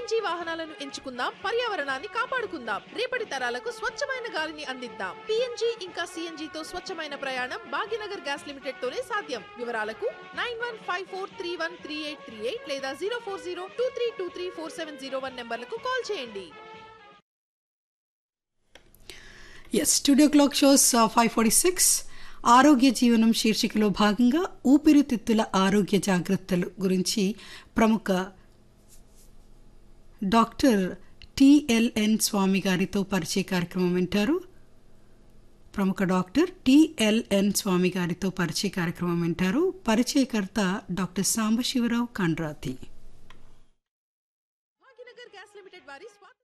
CNG వాహనాలను ఎంచుకుందాం పర్యావరణాన్ని కాపాడుకుందాం రేపటి తరాలకు స్వచ్ఛమైన గాలిని అందిద్దాం పిఎన్జి ఇంకా సిఎన్జి తో స్వచ్ఛమైన ప్రయాణం భాగ్యనగర్ గ్యాస్ లిమిటెడ్ తోనే సాధ్యం వివరాలకు nine one five four three one three eight three eight లేదా zero four zero two three two three four seven zero one నెంబర్లకు కాల్ చేయండి as studio clock shows five forty six ఆరోగ్య జీవనం శీర్షికలో భాగంగా ఊపిరితిత్తుల ఆరోగ్య జాగ్రత్తలు గురించి ప్రముఖ డాక్టర్ టిఎల్ఎన్ స్వామి గారితో పరిచయ కార్యక్రమం వింటారు ప్రముఖ డాక్టర్ టిఎల్ఎన్ స్వామి గారితో పరిచయ కార్యక్రమం వింటారు పరిచయకర్త doctor Sambasivarao Kandrathi Bhagyanagar gas limited వారి స్వా